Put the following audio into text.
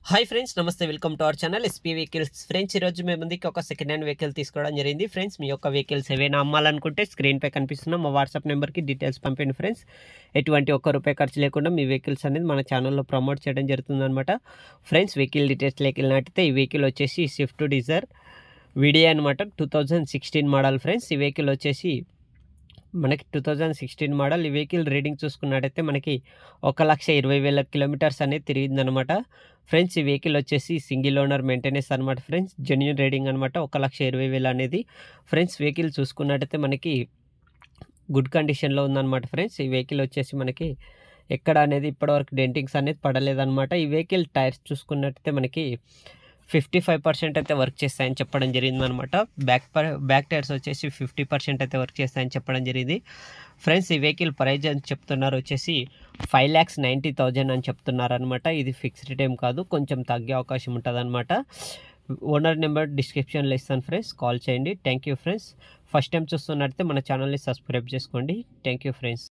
hi friends నమస్తే welcome to our channel SP vehicles friends ఈరోజు మేము ముందుకి ఒక సెకండ్ హ్యాండ్ వెహికల్ తీసుకోవడం జరిగింది ఫ్రెండ్స్ మీ యొక్క వెహికల్స్ ఏవైనా అమ్మాలనుకుంటే స్క్రీన్ పై కనిపిస్తున్న మా వాట్సాప్ నెంబర్కి డీటెయిల్స్ పంపండి ఫ్రెండ్స్ ఎటువంటి ఒక్క రూపాయి ఖర్చు లేకుండా మీ వెహికల్స్ అనేది మన ఛానల్లో ప్రమోట్ చేయడం జరుగుతుందన్నమాట ఫ్రెండ్స్ వెహికల్ డీటెయిల్స్ లేకినట్టయితే ఈ వెహికల్ వచ్చేసి స్విఫ్ట్ డిజైర్ వీడియో అనమాట two thousand sixteen model friends ఈ వెహికల్ వచ్చేసి మనకి టూ థౌజండ్ సిక్స్టీన్ మోడల్ ఈ వెహికల్ రీడింగ్ చూసుకున్నట్టయితే మనకి ఒక లక్ష ఇరవై వేల కిలోమీటర్స్ అనేది తిరిగిందనమాట ఫ్రెండ్స్ ఈ వెహికల్ వచ్చేసి సింగిల్ ఓనర్ మెయింటెనెన్స్ అనమాట ఫ్రెండ్స్ జెన్యున్ రేటింగ్ అనమాట ఒక లక్ష ఇరవై వేలు అనేది ఫ్రెండ్స్ వెహికల్ చూసుకున్నట్టయితే మనకి గుడ్ కండిషన్లో ఉందన్నమాట ఫ్రెండ్స్ ఈ వెహికల్ వచ్చేసి మనకి ఎక్కడ అనేది ఇప్పటివరకు డెంటింగ్స్ అనేది పడలేదన్నమాట ఈ వెహికల్ టైర్స్ చూసుకున్నట్టయితే మనకి ఫిఫ్టీ ఫైవ్ పర్సెంట్ అయితే వర్క్ చేస్తాయని చెప్పడం జరిగింది అనమాట బ్యాక్ పర్ బ్యాక్ టైర్స్ వచ్చేసి ఫిఫ్టీ పర్సెంట్ అయితే వర్క్ చేస్తాయని చెప్పడం జరిగింది ఫ్రెండ్స్ ఈ వెహికల్ ప్రైజ్ అని చెప్తున్నారు వచ్చేసి ఫైవ్ ల్యాక్స్ నైంటీ థౌజండ్ అని చెప్తున్నారు అనమాట ఇది ఫిక్స్డ్ టైం కాదు కొంచెం తగ్గే అవకాశం ఉంటుంది అనమాట ఓనర్ నెంబర్ డిస్క్రిప్షన్లో ఇస్తాను ఫ్రెండ్స్ కాల్ చేయండి thank you friends first time చూస్తున్నట్టయితే మన ఛానల్ని సబ్స్క్రైబ్ చేసుకోండి థ్యాంక్ యూ ఫ్రెండ్స్